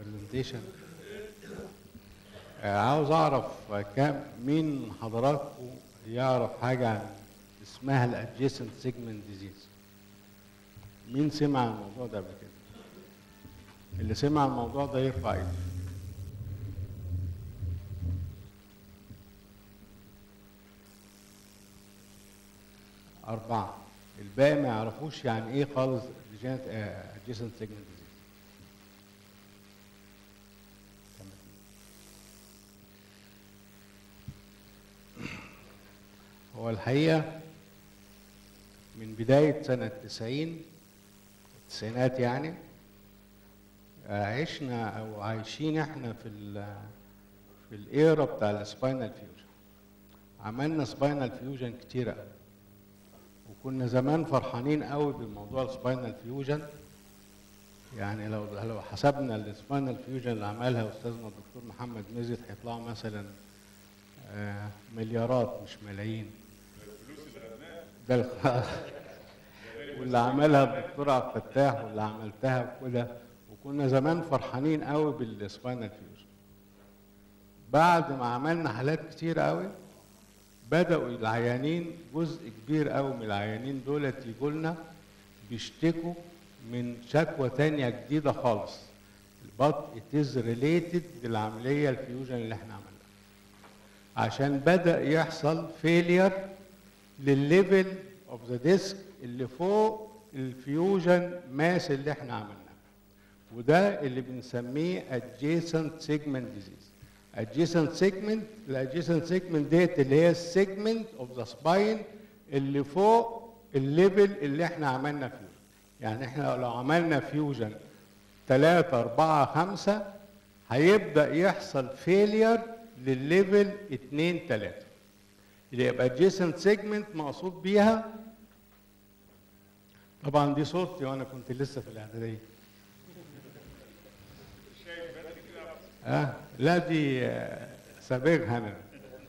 البرزنتيشن عاوز اعرف كام مين من حضراتكم يعرف حاجه عن اسمها الادجيسنت سيجمنت ديزيز مين سمع عن الموضوع ده قبل كده اللي سمع عن الموضوع ده يرفع ايده أربعة الباقي ما يعرفوش يعني إيه خالص adjacent segment disease هو الحقيقة من بداية سنة 90 التسعينات يعني عشنا أو عايشين إحنا في ال في الإيرا بتاع السباينال فيوجن عملنا سباينال فيوجن كتير قوي وكنا زمان فرحانين قوي بموضوع السباينال فيوجن يعني لو لو حسبنا السباينال فيوجن اللي عملها استاذنا الدكتور محمد مزيد هيطلعوا مثلا آه مليارات مش ملايين ده واللي عملها الدكتور عبد الفتاح واللي عملتها وكده وكنا زمان فرحانين قوي بالسباينال فيوجن بعد ما عملنا حالات كتير قوي بدأوا العيانين جزء كبير قوي من العيانين دولت يجوا لنا بيشتكوا من شكوى تانية جديدة خالص but it is related بالعملية الفيوجن اللي احنا عملناها عشان بدأ يحصل failure للليفل اوف ذا ديسك اللي فوق الفيوجن ماس اللي احنا عملناه وده اللي بنسميه adjacent segment disease adjacent segment الادجيسنت سيجمنت ديت اللي هي السيجمنت اوف ذا سباين اللي فوق الليفل اللي احنا عملنا فيه يعني احنا لو عملنا فيوجن 3 4 5 هيبدا يحصل فيلير للليفل 2 3 اللي يبقى adjacent segment مقصود بيها طبعا دي صوتي وانا كنت لسه في الاعداديه اه لا دي آه سابقها انا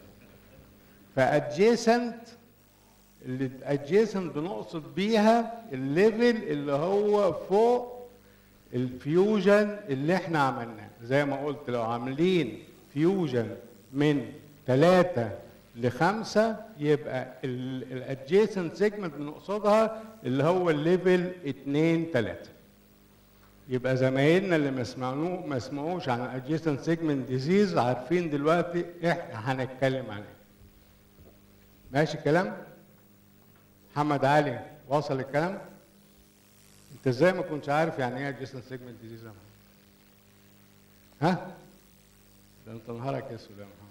فادجيسنت اللي ادجيسنت بنقصد بيها الليفل اللي هو فوق الفيوجن اللي احنا عملناه زي ما قلت لو عاملين فيوجن من ثلاثة لخمسة يبقى الادجيسنت سيجمنت بنقصدها اللي هو الليفل اتنين تلاتة يبقى زمايلنا اللي ما سمعوه ما سمعوش عن adjacent segment disease عارفين دلوقتي احنا هنتكلم عن ايه. ماشي الكلام؟ محمد علي وصل الكلام؟ انت ازاي ما كنتش عارف يعني ايه adjacent segment disease يا محمد؟ ها؟ ده انت نهارك اسود يا محمد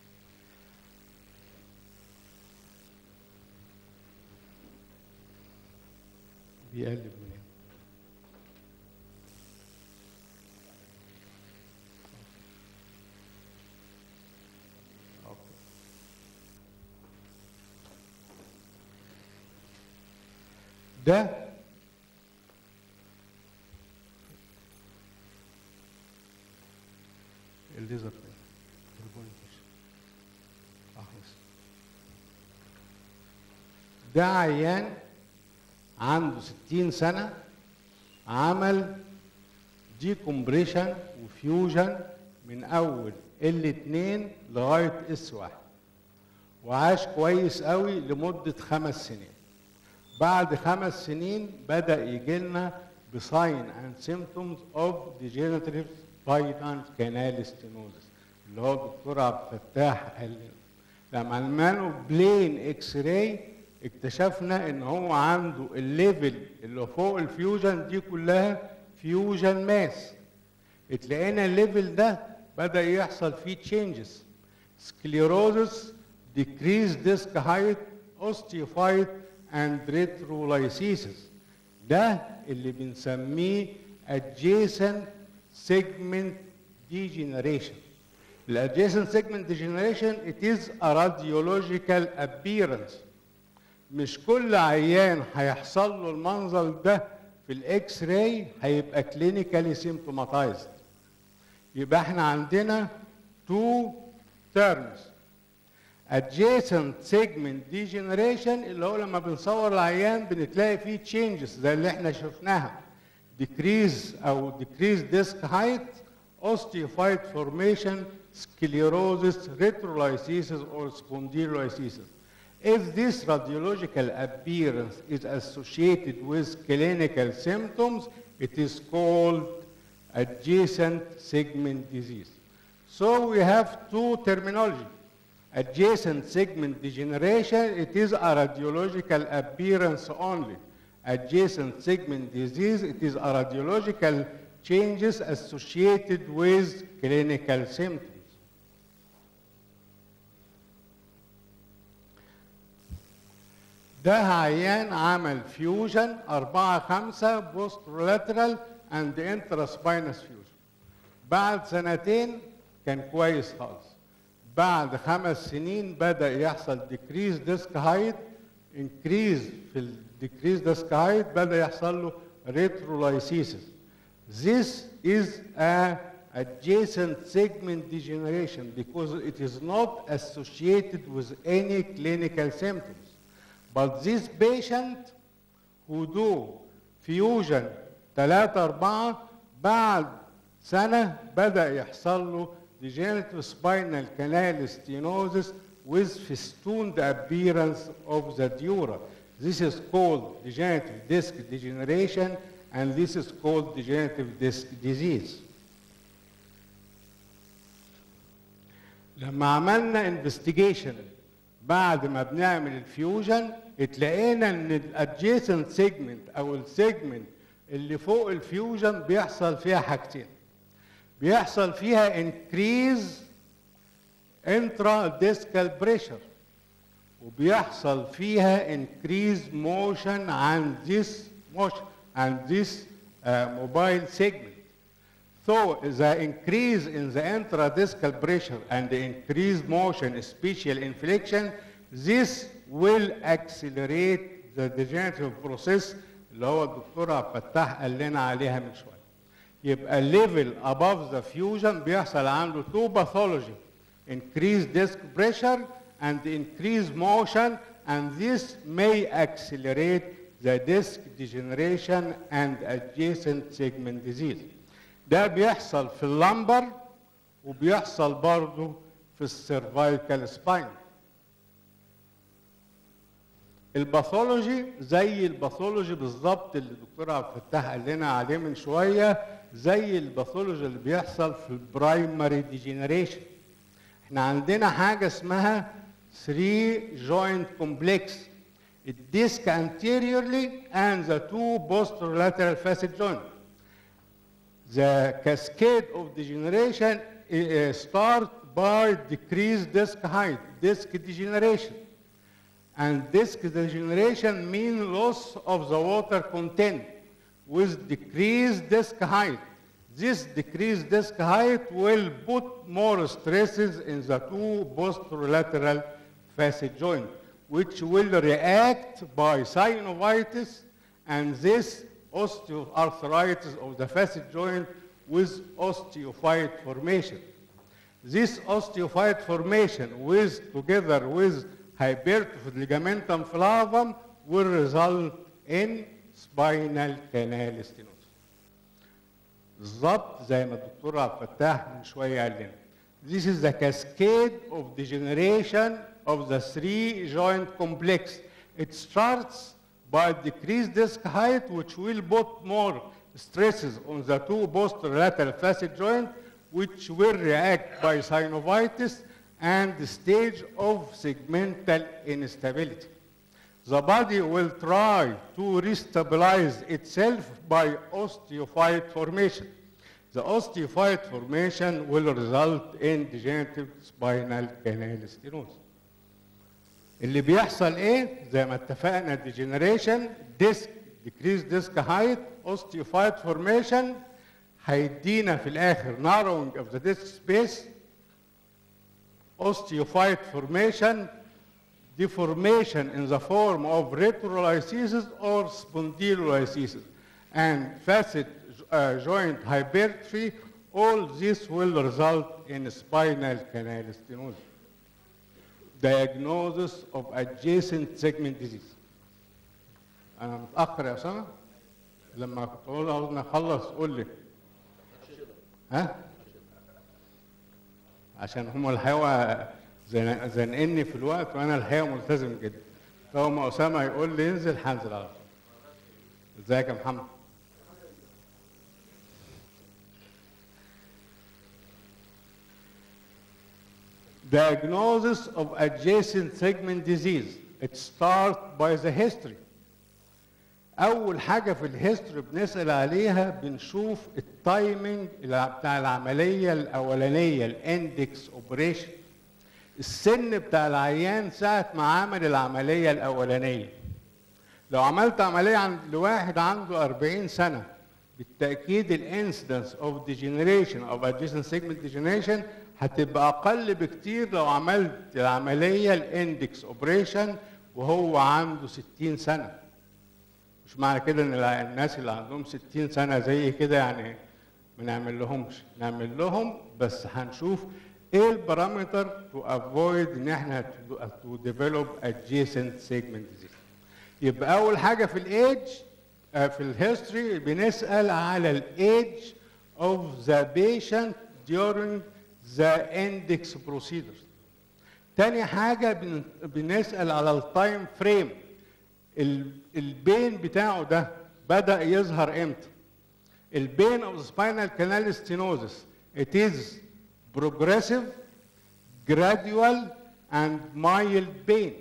بيقلب منين؟ ده الليزر ده عيان عنده 60 سنة عمل دي كومبريشن وفيوجن من أول ال2 لغاية اس واحد وعاش كويس قوي لمدة خمس سنين بعد خمس سنين بدا يجي لنا بساين اند سيمتومز اوف ديجنريتيف بايدان كانال ستينوزس اللي هو الدكتور عبد الفتاح قال لنا لما عملنا له بلين اكس راي اكتشفنا ان هو عنده الليفل اللي فوق الفيوجن دي كلها فيوجن ماس اتلاقينا الليفل ده بدا يحصل فيه تشينجز سكليروزس decreased disc height osteophyte and retrolysis ده اللي بنسميه adjacent segment degeneration ال adjacent segment degeneration it is a radiological appearance مش كل عيان هيحصل له المنظر ده في الاكس راي هيبقى كلينيكالي سيمتوماتايزد يبقى احنا عندنا تو terms adjacent segment degeneration اللي هو لما بنصور العيان بنتلاقي فيه changes زي اللي احنا شفناها decrease او decrease disc height osteophyte formation, sclerosis, retrolysis, or spondylolysis. If this radiological appearance is associated with clinical symptoms, it is called adjacent segment disease. So we have two terminology. Adjacent segment degeneration, it is a radiological appearance only. Adjacent segment disease, it is a radiological changes associated with clinical symptoms. ده عيان عمل فيوجن أربعة خمسة بوست لاترال اند انترا سباينس فيوجن بعد سنتين كان كويس خالص بعد خمس سنين بدأ يحصل ديكريز ديسك هايت انكريز في الديكريز ديسك هايت بدأ يحصل له ريترولايسيسس This is a adjacent segment degeneration because it is not associated with any clinical symptoms. But this patient who do fusion 3 4 بعد سنة بدأ يحصل له degenerative spinal canal stenosis with festooned appearance of the dura. This is called degenerative disc degeneration and this is called degenerative disc disease. لما عملنا انفستيجيشن بعد ما بنعمل الفيوجن اتلاقينا ان الادجيسنت سيجمنت او السيجمنت اللي فوق الفيوجن بيحصل فيها حاجتين بيحصل فيها انكريز انترا ديسكال بريشر وبيحصل فيها انكريز موشن عن ذيس موشن عن ذيس موبايل سيجمنت So the increase in the intradiscal pressure and the increased motion, spatial inflection, this will accelerate the degenerative process اللي هو الدكتور عبد الفتاح قال لنا عليها من شويه. يبقى الليفل above the fusion بيحصل عنده two pathology increased disc pressure and increased motion and this may accelerate the disc degeneration and adjacent segment disease. ده بيحصل في اللمبر وبيحصل برضه في السيرفايكال سباين الباثولوجي زي الباثولوجي بالظبط اللي الدكتور عبد الفتاح قال لنا عليه من شويه زي الباثولوجي اللي بيحصل في البرايمري ديجنريشن احنا عندنا حاجه اسمها 3 joint complex الديسك anteriorly and the two posterolateral facet joint the cascade of degeneration uh, start by decreased disc height, disc degeneration. And disc degeneration means loss of the water content with decreased disc height. This decreased disc height will put more stresses in the two posterolateral facet joint, which will react by synovitis, and this osteoarthritis of the facet joint with osteophyte formation. This osteophyte formation with, together with hypertrophied ligamentum flavum will result in spinal canal stenosis. بالظبط زي ما الدكتور عبد الفتاح من شويه قال لنا. This is the cascade of degeneration of the three joint complex. It starts by decreased disc height, which will put more stresses on the two posterolateral facet joint, which will react by synovitis and the stage of segmental instability. The body will try to restabilize itself by osteophyte formation. The osteophyte formation will result in degenerative spinal canal stenosis. اللي بيحصل ايه زي ما اتفقنا ديجنريشن ديسك ديكريز ديسك هايت اوستيوفايت فورميشن هيدينا في الاخر narrowing of the disc space osteophyte formation deformation in the form of retrolysis or spondylolysis and facet uh, joint hypertrophy all this will result in spinal canal stenosis diagnosis of adjacent segment disease. أنا متأخر يا أسامة؟ لما كنت أقول أول ما أخلص قول لي. ها؟ عشان هم الحقيقه زن- زنقني في الوقت وانا الحقيقه ملتزم جدا فهو ما اسامه يقول لي انزل هنزل على طول ازيك يا محمد Diagnosis of adjacent segment disease. It starts by the history. أول حاجة في الهيستوري بنسأل عليها بنشوف التايمنج بتاع العملية الأولانية الاندكس اوبريشن السن بتاع العيان ساعة ما عمل العملية الأولانية لو عملت عملية عند لواحد عنده 40 سنة بالتأكيد الانسيدنس اوف ديجنريشن او adjacent segment degeneration هتبقى أقل بكتير لو عملت العملية الاندكس اوبريشن وهو عنده 60 سنة مش معنى كده ان الع- الناس اللي عندهم 60 سنه زي كده يعني ما نعمل لهمش نعمل لهم بس هنشوف ايه البارامتر تو افويد ان احنا تو ديفلوب adjacent segment disease يبقى اول حاجه في الايدج آه، في الهيستوري بنسال على الايدج اوف ذا بيشنت during the index procedures تاني حاجة بن- بنسأل على التايم فريم ال- البين بتاعه ده بدأ يظهر امتى؟ البين of the spinal canal stenosis it is progressive gradual and mild pain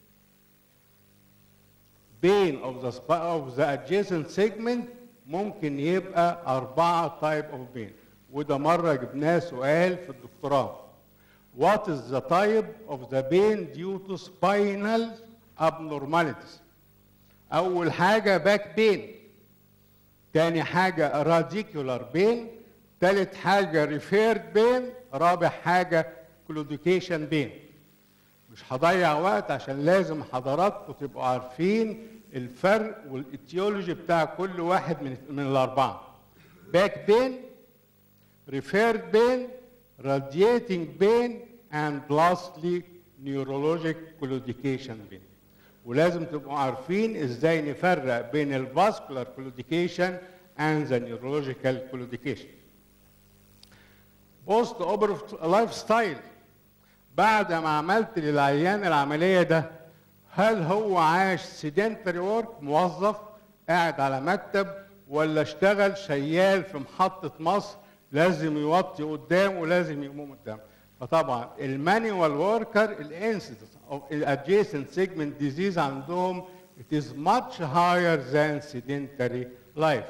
pain of the sp- of the adjacent segment ممكن يبقى أربعة type of pain وده مرة جبناه سؤال في الدكتوراه What is the type of the pain due to spinal abnormalities أول حاجة باك بين تاني حاجة راديكولار بين تالت حاجة ريفيرد بين رابع حاجة كلوديكيشن بين مش هضيع وقت عشان لازم حضراتكم تبقوا عارفين الفرق والاتيولوجي بتاع كل واحد من من الاربعه باك بين ريفيرد بين radiating pain and lastly neurologic claudication pain ولازم تبقوا عارفين ازاي نفرق بين الفاسكولار claudication and the neurological claudication بوست اوبرف لايف ستايل بعد ما عملت للعيان العمليه ده هل هو عاش سيدنتري ورك موظف قاعد على مكتب ولا اشتغل شيال في محطه مصر لازم يوطي قدام ولازم يقوم قدام فطبعا المانيوال وركر الانسيدنس of adjacent segment disease عندهم it is much higher than sedentary life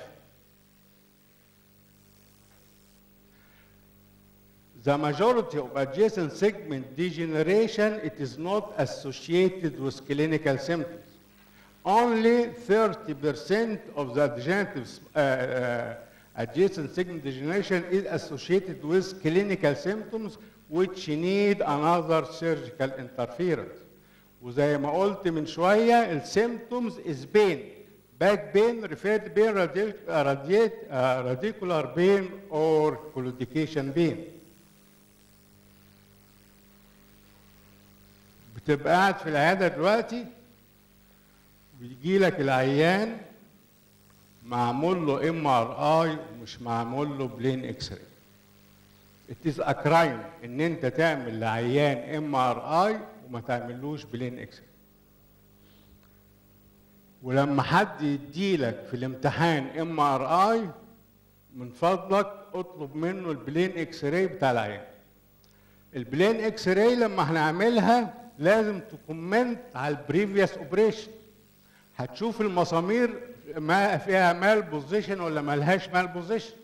The majority of adjacent segment degeneration, it is not associated with clinical symptoms. Only 30% of the degenerative uh, uh, adjacent segment degeneration is associated with clinical symptoms which need another surgical interference. وزي ما قلت من شوية السيمتومز is pain back pain referred pain radic- uh, radiate- uh, radicular pain or claudication pain بتبقى قاعد في العياده دلوقتي بيجي لك العيان معمول له ام ار اي ومش معمول له بلين اكس راي It is a crime ان انت تعمل لعيان ام ار اي وما تعملوش بلين اكس راي ولما حد يديلك في الامتحان ام ار اي من فضلك اطلب منه البلين اكس راي بتاع العيان البلين اكس راي لما هنعملها لازم تكومنت على البريفيوس اوبريشن هتشوف المسامير ما فيها مال بوزيشن ولا مالهاش مال بوزيشن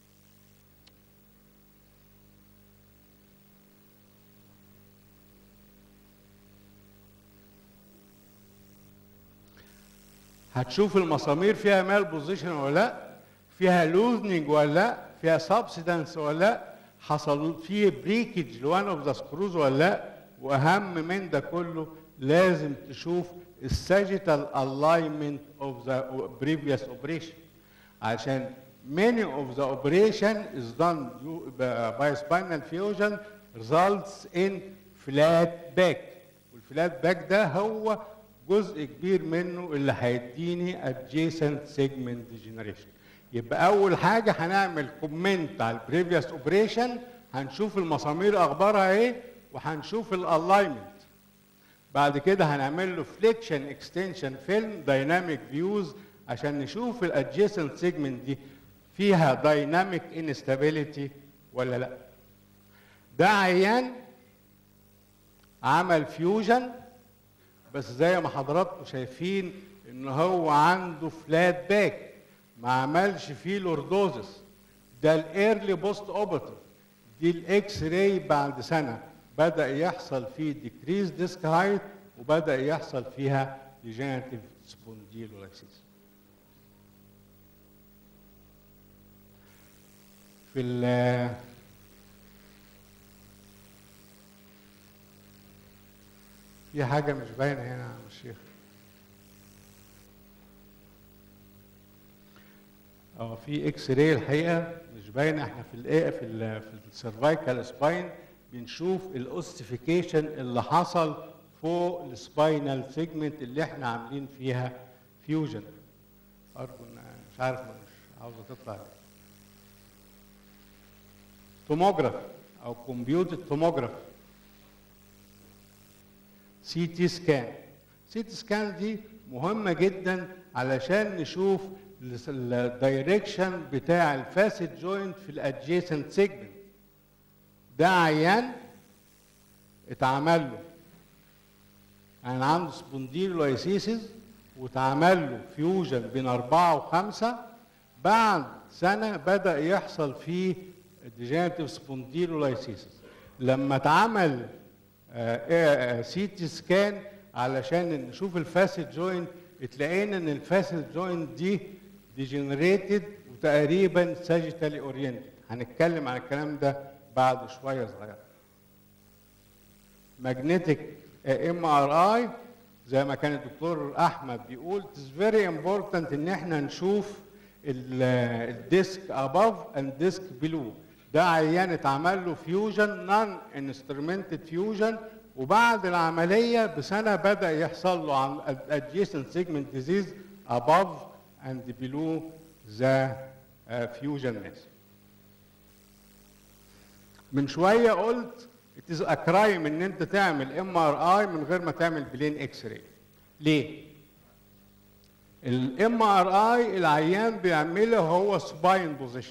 هتشوف المسامير فيها مال بوزيشن ولا لا فيها لوزنينج ولا لا فيها سبسيدنس ولا لا حصل فيه بريكج لوان اوف ذا سكروز ولا لا واهم من ده كله لازم تشوف الساجيتال الاينمنت اوف ذا بريفيوس اوبريشن عشان many of the operation is done due- by spinal fusion results in flat back والفلات باك ده هو جزء كبير منه اللي هيديني adjacent segment degeneration يبقى اول حاجه هنعمل كومنت على البريفيوس اوبريشن هنشوف المسامير اخبارها ايه وهنشوف الالاينمنت بعد كده هنعمل له فليكشن اكستنشن فيلم دايناميك فيوز عشان نشوف الادجيسنت سيجمنت دي فيها دايناميك انستابيليتي ولا لا ده عيان عمل فيوجن بس زي ما حضراتكم شايفين ان هو عنده فلات باك ما عملش فيه لوردوزس ده الايرلي بوست اوبرتيف دي الاكس راي بعد سنه بدا يحصل فيه ديكريز ديسك هايت وبدا يحصل فيها ديجنراتيف سبونديلولايسيس في ال في حاجه مش باينه هنا يا عم الشيخ اه في اكس راي الحقيقه مش باينه احنا في الايه في ال في السيرفايكال سباين بنشوف الاوستيفيكيشن اللي حصل فوق السباينال سيجمنت اللي احنا عاملين فيها فيوجن ارجو ان مش عارف مش عاوزه تطلع توموجراف او كمبيوتر توموجراف سي تي سكان سي تي سكان دي مهمه جدا علشان نشوف الدايركشن بتاع الفاسد جوينت في الادجيسنت سيجمنت ده عيان اتعمل له يعني عنده سبونديلولايسيسز واتعمل له فيوجن بين أربعة وخمسة بعد سنة بدأ يحصل فيه ديجنراتيف سبونديلولايسيسز لما اتعمل سي تي سكان علشان نشوف الفاسد جوينت اتلاقينا ان الفاسد جوينت دي ديجنريتد وتقريبا ساجيتالي اورينتد هنتكلم عن الكلام ده بعد شويه صغيره ماجنتيك ام ار اي زي ما كان الدكتور احمد بيقول اتس فيري امبورتنت ان احنا نشوف الديسك اباف اند ديسك بلو ده عيان اتعمل له فيوجن نون انسترومنتد فيوجن وبعد العمليه بسنه بدا يحصل له عن adjacent segment disease above and below the uh, fusion mass. من شويه قلت it is a crime ان انت تعمل ام ار اي من غير ما تعمل بلين اكس راي. ليه؟ الام ار اي العيان بيعمله هو سباين بوزيشن.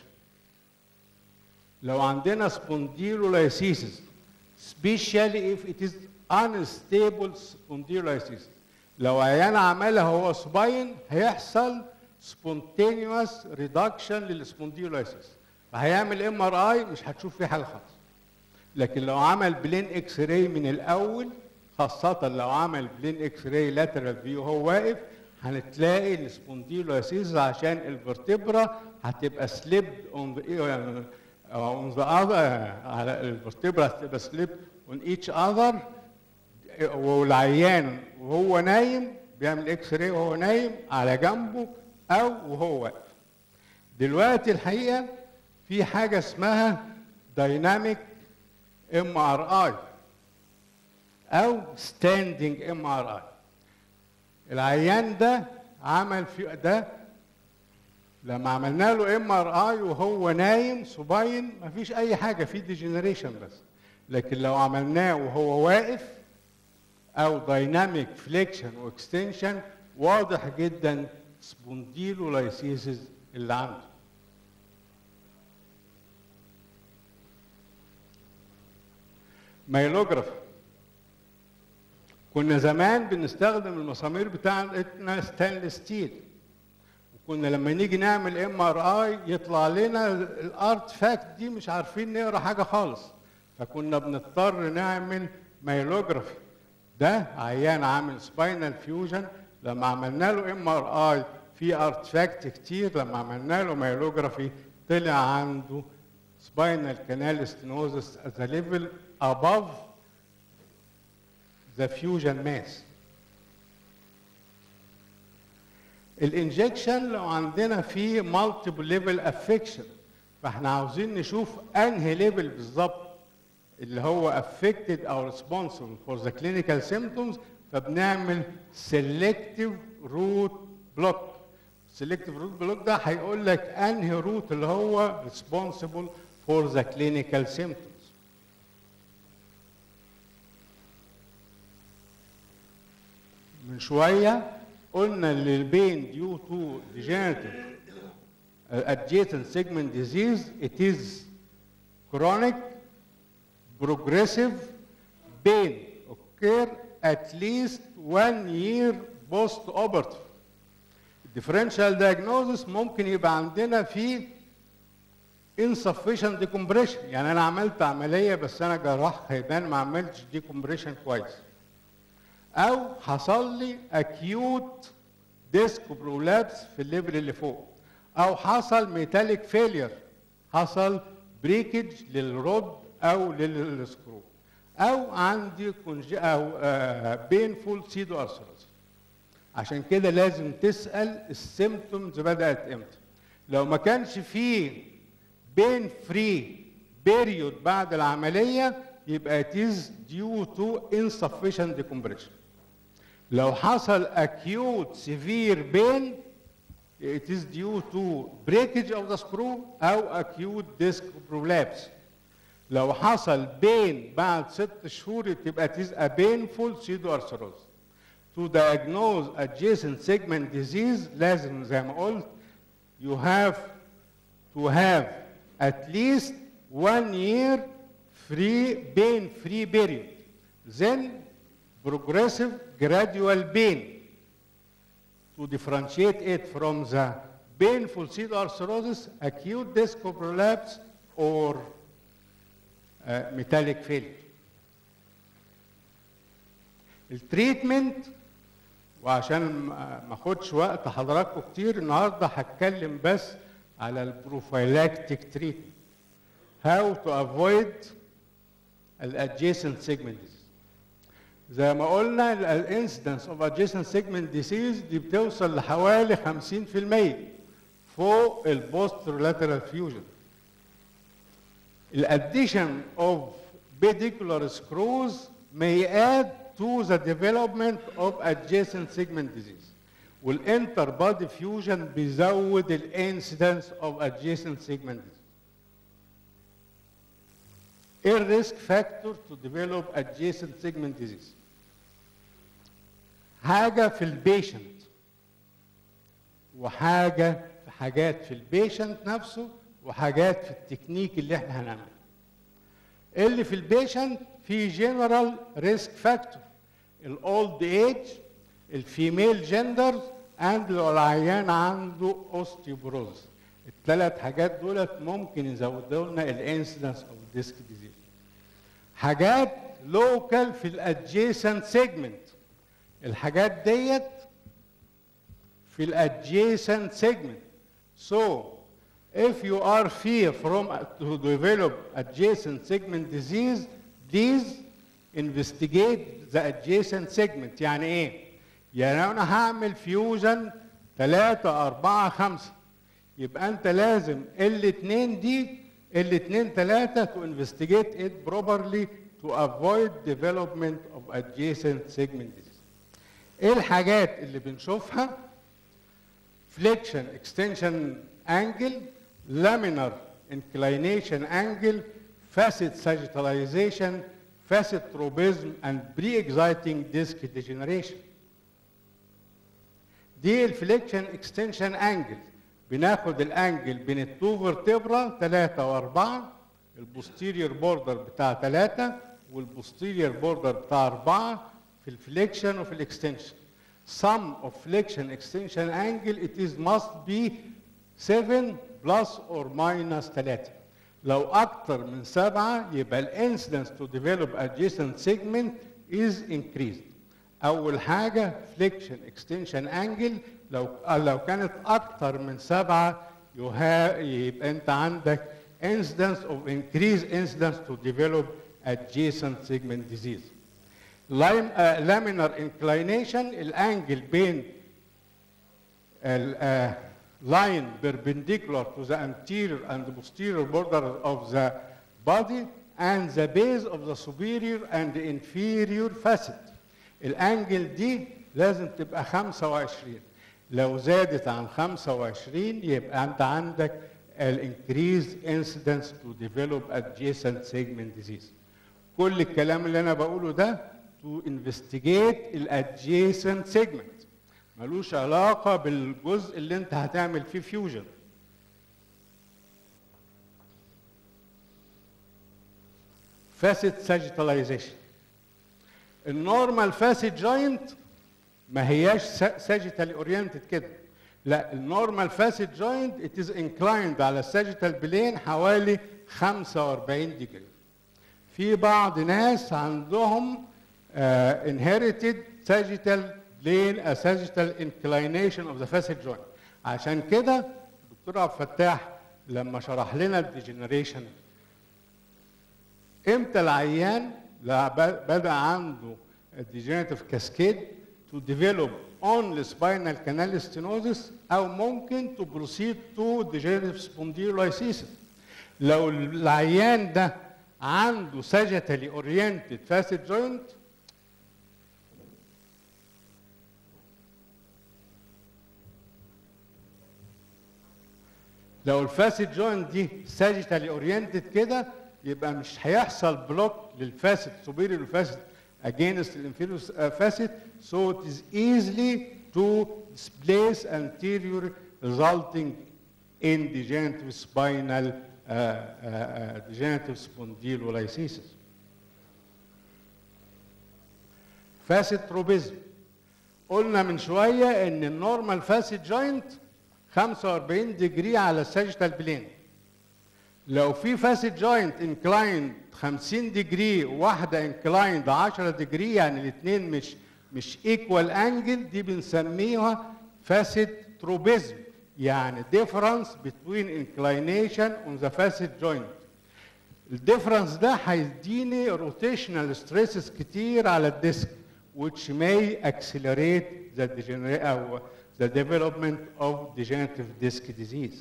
لو عندنا سبونديلولايسيسز especially if it is unstable spondylolysis لو عيان عملها هو سباين هيحصل spontaneous reduction للسبونديلولايسيس فهيعمل ام ار اي مش هتشوف فيه حاجه خالص لكن لو عمل بلين اكس راي من الاول خاصة لو عمل بلين اكس راي لاترال فيو وهو واقف هنتلاقي السبونديلولايسيس عشان الفرتبرا هتبقى سليب اون ذا اون ذا اذر على الفرتبرا هتبقى سليب اون ايتش اذر والعيان وهو نايم بيعمل اكس راي وهو نايم على جنبه او وهو واقف دلوقتي الحقيقه في حاجه اسمها دايناميك ام ار اي او ستاندنج ام ار اي العيان ده عمل في ده لما عملنا له ام ار اي وهو نايم صباين مفيش اي حاجه في ديجنريشن بس لكن لو عملناه وهو واقف او دايناميك فليكشن واكستنشن واضح جدا سبونديلولايسيسز اللي عنده مايلوجراف كنا زمان بنستخدم المسامير بتاعتنا ستانلس ستيل وكنا لما نيجي نعمل ام ار اي يطلع لنا الارت فاكت دي مش عارفين نقرا حاجه خالص فكنا بنضطر نعمل مايلوجرافي ده عيان عامل سباينال فيوجن لما عملنا له ام ار اي في ارتفاكت كتير لما عملنا له مايلوجرافي طلع عنده سباينال كانال ستينوزس at a level above the fusion mass الانجكشن لو عندنا فيه مالتيبل ليفل افكشن فاحنا عاوزين نشوف انهي ليفل بالظبط اللي هو affected او responsible for the clinical symptoms فبنعمل selective root block selective root block ده هيقول لك انهي روت اللي هو responsible for the clinical symptoms من شويه قلنا ان البين due to degenerative uh, adjacent segment disease it is chronic progressive pain occur at least one year post operative differential diagnosis ممكن يبقى عندنا فيه insufficient decompression يعني انا عملت عمليه بس انا جراح خيبان ما عملتش decompression كويس او حصل لي acute disc prolapse في الليفل اللي فوق او حصل ميتاليك فيلير حصل بريكج للرود او للسكرو او عندي كونج او بينفول سيدو ارثروز عشان كده لازم تسال السيمتومز بدات امتى لو ما كانش فيه بين فري بيريود بعد العمليه يبقى it is due to insufficient decompression لو حصل acute severe pain it is due to breakage of the screw او acute disc prolapse لو حصل بين بعد ست شهور تبقى it is a painful pseudoarthrosis to diagnose adjacent segment disease لازم زي ما قلت you have to have at least one year free pain free period then progressive gradual pain to differentiate it from the painful pseudoarthrosis acute disc prolapse or uh, metallic failure التريتمنت وعشان ما اخدش وقت حضراتكم كتير النهارده هتكلم بس على البروفيلاكتيك تريتمنت how to avoid الادجيسنت سيجمنت زي ما قلنا الانسيدنس اوف adjacent segment disease دي بتوصل لحوالي 50% فوق البوست لاترال فيوجن الاديشن اوف pedicular screws may add to the development of adjacent segment disease والانتر بادي فيوجن بيزود الانسيدنس اوف adjacent segment disease ايه الريسك فاكتور تو ديفلوب adjacent segment disease حاجه في البيشنت وحاجه في حاجات في البيشنت نفسه وحاجات في التكنيك اللي احنا هنعمله اللي في البيشنت في جنرال ريسك فاكتور الاولد ايج الفيميل جندر اند لو العيان عنده اوستيوبروز الثلاث حاجات دولت ممكن يزودوا لنا الانسيدنس اوف ديسك ديزيز حاجات لوكال في الادجيسنت سيجمنت الحاجات ديت في الادجيسنت سيجمنت so if you are fear from to develop adjacent segment disease please investigate the adjacent segment يعني ايه يعني انا هعمل فيوجن 3 4 5 يبقى انت لازم الاثنين دي الاثنين ثلاثه to investigate it properly to avoid development of adjacent segment disease ايه الحاجات اللي بنشوفها flexion extension angle laminar inclination angle facet sagittalization facet tropism and pre-exciting disc degeneration دي الفليكشن اكستنشن انجل بناخد الانجل بين التو فيرتبرا 3 و4 البوستيريور بوردر بتاع 3 والبوستيريور بوردر بتاع 4 في الفليكشن وفي الاكستنشن sum of flexion extension angle it is must be 7 plus or minus 3 لو اكتر من 7 يبقى الانسيدنس to develop adjacent segment is increased اول حاجه فليكشن اكستنشن انجل لو لو كانت اكتر من سبعه يها يبقى انت عندك incidence of increased incidence to develop adjacent segment disease. Lim, uh, laminar inclination الانجل بين ال uh, line perpendicular to the anterior and posterior border of the body and the base of the superior and inferior facet. الانجل دي لازم تبقى 25 لو زادت عن 25 يبقى انت عندك الانكريز انسيدنس تو ديفلوب adjacent segment disease كل الكلام اللي انا بقوله ده to investigate الادجيسنت سيجمنت ملوش علاقه بالجزء اللي انت هتعمل فيه فيوجن فاسد ساجيتاليزيشن النورمال فاسد جوينت ما هياش ساجيتال اورينتد كده لا النورمال فاسد جوينت ات از انكلايند على الساجيتال بلين حوالي 45 ديجري في بعض ناس عندهم انهيرتد ساجيتال بلين a sagittal inclination of the facet joint عشان كده الدكتور عبد الفتاح لما شرح لنا الديجنريشن امتى العيان لا ب- بدا عنده الديجنريتيف كاسكيد to develop only spinal canal stenosis او ممكن to proceed to degenerative spondylolysis لو العيان ده عنده sagittally oriented facet joint لو الفاسد جوينت دي ساجيتالي اورينتد كده يبقى مش هيحصل بلوك للفاسد superior الفاسد against الانفيريور فاسد so it is easily to displace anterior resulting in degenerative spinal uh, uh, uh, degenerative spondylolysis. فاسد تروبيزم قلنا من شويه ان النورمال فاسد جوينت 45 ديجري على الساجيتال بلين لو في فاسد جوينت انكلايند 50 ديجري وواحده انكلايند 10 ديجري يعني الاثنين مش مش ايكوال انجل دي بنسميها فاسد تروبيزم يعني difference between inclination on the facet joint الديفرنس ده هيديني روتيشنال ستريسز كتير على الديسك which may accelerate the degenerate أو the development of degenerative disc disease.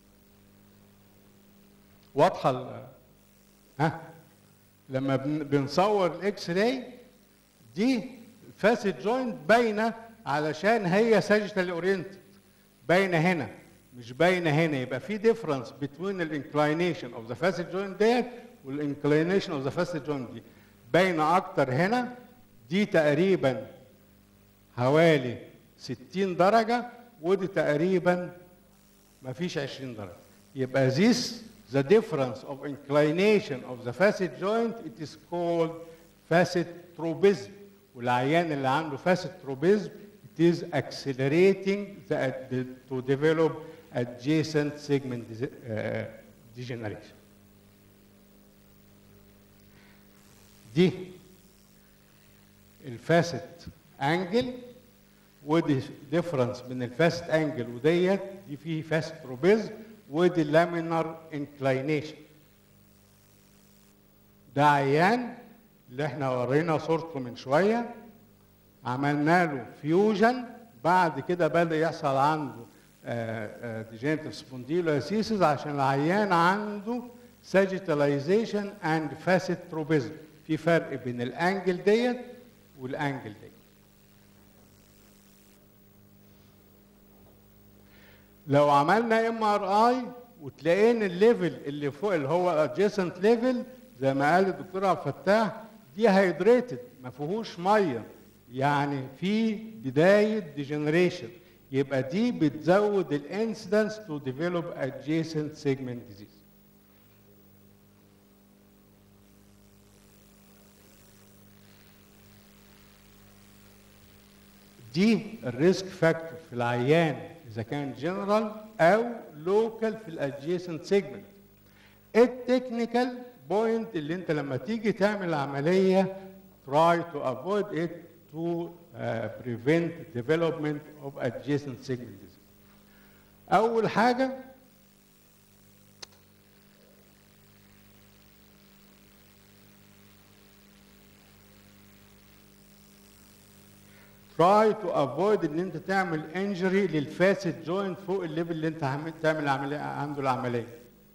واضحة ال- ها لما بن- بنصور الاكس راي دي فاسد جوينت باينه علشان هي ساجيتال اورينتد باينه هنا مش باينه هنا يبقى في ديفرنس بين الانكلاينيشن اوف ذا فاسد جوينت ديت والانكلاينيشن اوف ذا فاسد جوينت دي باينه اكتر هنا دي تقريبا حوالي 60 درجه ودي تقريبا ما فيش 20 درجه يبقى this the difference of inclination of the facet joint it is called facet tropism والعيان اللي عنده facet tropism it is accelerating the, the, to develop adjacent segment dis- uh, degeneration دي الفاسد انجل ودي ديفرنس بين الفاست انجل وديت دي فيه فاست تروبيز ودي لامينار انكلاينيشن ده عيان اللي احنا ورينا صورته من شويه عملنا له فيوجن بعد كده بدا يحصل عنده ديجنريتيف سبونديلوسيسز عشان العيان عنده ساجيتاليزيشن اند فاسيت تروبيزم في فرق بين الانجل ديت والانجل ديت لو عملنا ام ار اي وتلاقينا الليفل اللي فوق اللي هو adjacent ليفل زي ما قال الدكتور عبد الفتاح دي هيدريتد ما فيهوش ميه يعني في بدايه ديجنريشن يبقى دي بتزود الانسيدنس تو ديفلوب adjacent segment disease دي الريسك فاكتور في العيان اذا كان جنرال او لوكال في الادجيسنت سيجمنت التكنيكال بوينت اللي انت لما تيجي تعمل عمليه try to avoid it to uh, prevent development of adjacent segment disease. اول حاجه try to avoid ان انت تعمل انجري للفاسد جوينت فوق الليفل اللي انت عم- تعمل عمليه عنده العمليه.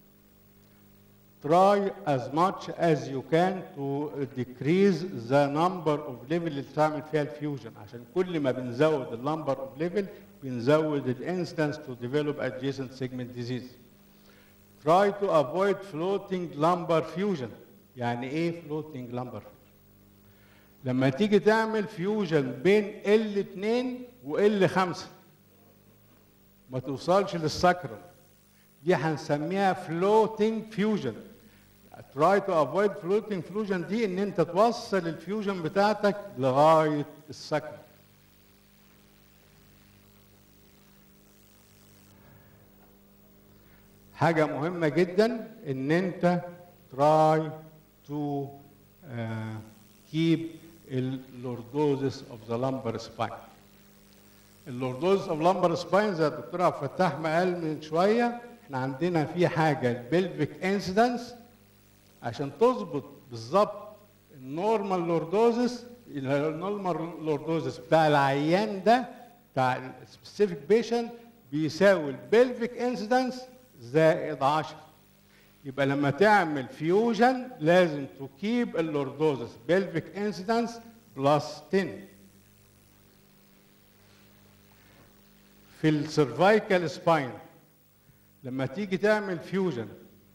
Try as much as you can to decrease the number of level اللي تعمل فيها الفيوجن عشان كل ما بنزود النمبر اوف ليفل بنزود الانستنس to develop adjacent segment disease. Try to avoid floating lumbar fusion. يعني ايه floating lumbar fusion؟ لما تيجي تعمل فيوجن بين L2 و L5 ما توصلش للسكرم دي هنسميها floating fusion try to avoid floating fusion دي ان انت توصل الفيوجن بتاعتك لغايه السكرم حاجه مهمه جدا ان انت try to uh, keep اللوردوزس of the lumbar spine اللوردوزس of lumbar spine زي الدكتور عبد الفتاح ما قال من شويه احنا عندنا في حاجه البلفيك انسيدنس عشان تظبط بالظبط النورمال لوردوزس النورمال لوردوزس بتاع العيان ده بتاع السبيسيفيك بيشنت بيساوي البلفيك انسيدنس زائد 10 يبقى لما تعمل فيوجن لازم تكيب اللوردوزس بلفيك انسيدنس بلس 10 في السيرفايكال سباين لما تيجي تعمل فيوجن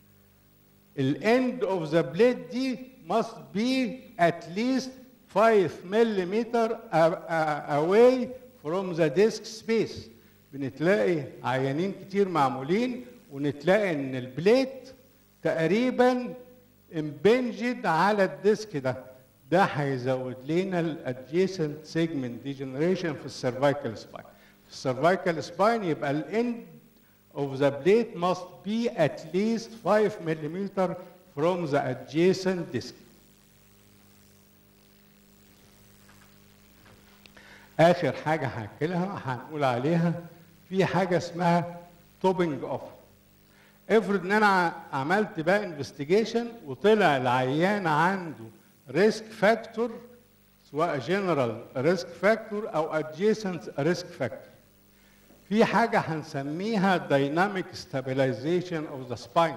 الاند اوف ذا بليد دي must be at least 5 millimeter away from the disk space بنتلاقي عيانين كتير معمولين ونتلاقي ان البليت تقريبا امبنجد على الديسك ده ده هيزود لنا الادجيسنت سيجمنت ديجنريشن في السيرفايكال سباين في السيرفايكال سباين يبقى الاند of the plate must be at least 5 millimeter from the adjacent disc. آخر حاجة هنحكيلها هنقول عليها في حاجة اسمها توبنج اوف. افرض ان انا عملت بقى انفستيجيشن وطلع العيان عنده ريسك فاكتور سواء جنرال ريسك فاكتور او ادجيسنت ريسك فاكتور. في حاجة هنسميها دايناميك ستابيلايزيشن اوف ذا سباين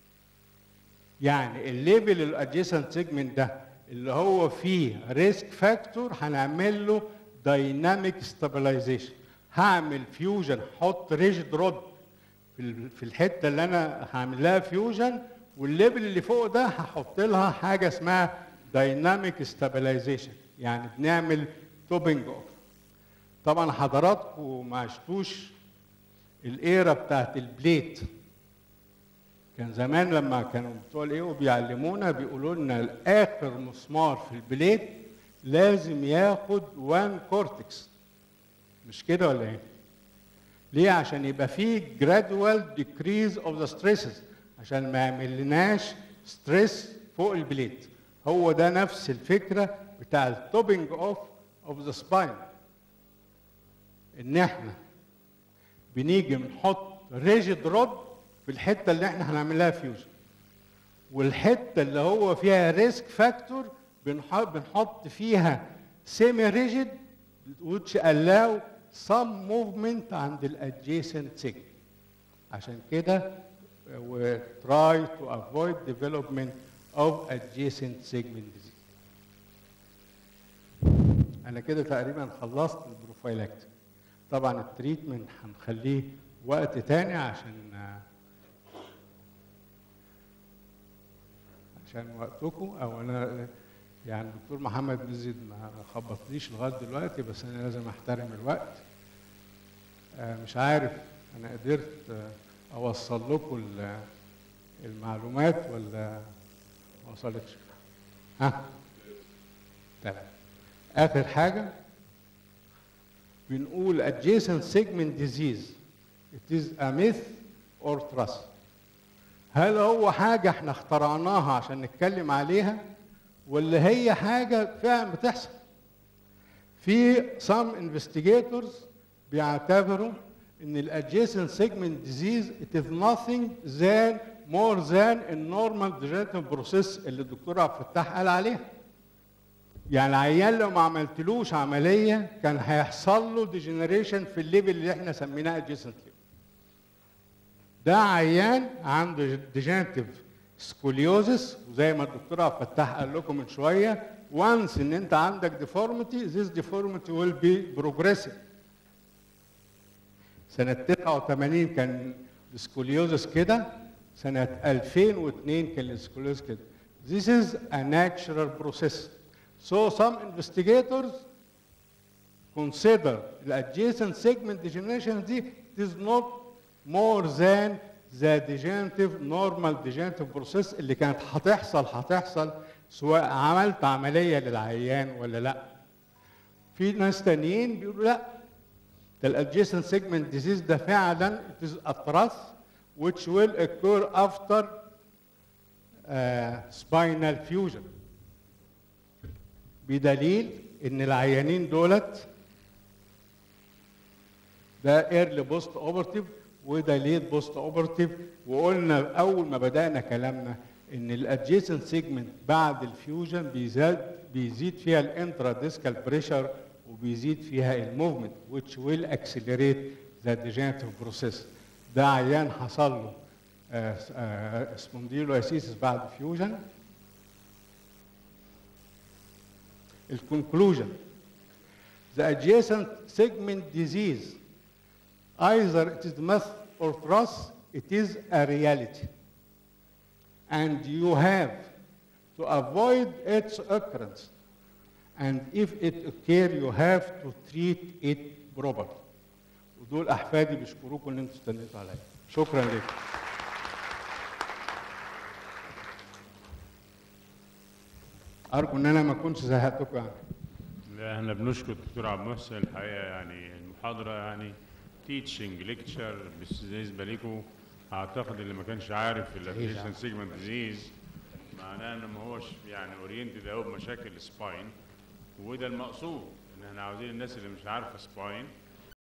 يعني الليفل الادجيسنت سيجمنت ده اللي هو فيه ريسك فاكتور هنعمل له دايناميك ستابيلايزيشن هعمل فيوجن احط ريجد رود في في الحته اللي انا هعمل لها فيوجن والليفل اللي فوق ده هحط لها حاجه اسمها دايناميك ستابيلايزيشن يعني بنعمل توبنج اوف طبعا حضراتكم ما عشتوش الايرا بتاعت البليت كان زمان لما كانوا بتوع الايه بيعلمونا بيقولوا لنا اخر مسمار في البليت لازم ياخد وان كورتكس مش كده ولا ايه؟ ليه؟ عشان يبقى فيه gradual decrease of the stresses عشان ما يعملناش ستريس فوق البليت هو ده نفس الفكره بتاع التوبنج اوف اوف ذا سباين ان احنا بنيجي بنحط ريجيد رود في الحته اللي احنا هنعمل لها فيوجن والحته اللي هو فيها ريسك فاكتور بنحط بنحط فيها سيمي ريجيد which allow some movement عند الادجيسنت سيجمنت عشان كده we try to avoid development of adjacent segment disease. انا كده تقريبا خلصت البروفايلاكتيك طبعا التريتمنت هنخليه وقت تاني عشان عشان وقتكم او انا يعني الدكتور محمد مزيد ما خبطنيش لغايه دلوقتي بس انا لازم احترم الوقت مش عارف انا قدرت اوصل لكم المعلومات ولا ما وصلتش ها تمام اخر حاجه بنقول adjacent segment disease it is a myth or trust هل هو حاجة احنا اخترعناها عشان نتكلم عليها ولا هي حاجة فعلا بتحصل في some investigators بيعتبروا ان ال adjacent segment disease it is nothing than more than a normal degenerative process اللي الدكتور عبد الفتاح قال عليها يعني العيان لو ما عملتلوش عمليه كان هيحصل له ديجنريشن في الليفل اللي احنا سميناه ادجيسنت ليفل. ده عيان عنده ديجنريتيف سكوليوزس وزي ما الدكتور عبد الفتاح قال لكم من شويه وانس ان انت عندك ديفورميتي ذيس ديفورميتي ويل بي بروجريسيف. سنه 89 كان السكوليوزس كده سنه 2002 كان السكوليوزس كده. This is a natural process. So some investigators consider the adjacent segment degeneration دي it is not more than the degenerative normal degenerative process اللي كانت هتحصل هتحصل سواء عملت عملية للعيان ولا لا في ناس تانيين بيقولوا لا ده الادجيسنت سيجمنت ديزيز ده فعلا it is a thrust which will occur after uh, spinal fusion بدليل ان العيانين دولت ده ايرلي بوست اوبرتيف وده ليت بوست اوبرتيف وقلنا اول ما بدانا كلامنا ان الادجيسنت سيجمنت بعد الفيوجن بيزاد بيزيد فيها الانترا ديسكال بريشر وبيزيد فيها الموفمنت which will accelerate the degenerative process ده عيان حصل له سبونديلواسيسس بعد فيوجن الكونكلوجن the adjacent segment disease either it is myth or trust it is a reality and you have to avoid its occurrence and if it occur you have to treat it properly ودول احفادي بيشكروكم ان انتوا استنيتوا عليا شكرا لكم ارجو ان انا ما اكونش زهقتكم يعني لا احنا بنشكر الدكتور عبد المحسن الحقيقه يعني المحاضره يعني تيتشنج ليكتشر بالنسبه لكم اعتقد اللي ما كانش عارف الابليشن سيجمنت ديزيز معناه انه ما هوش يعني اورينتد قوي بمشاكل السباين وده المقصود ان احنا عاوزين الناس اللي مش عارفه سباين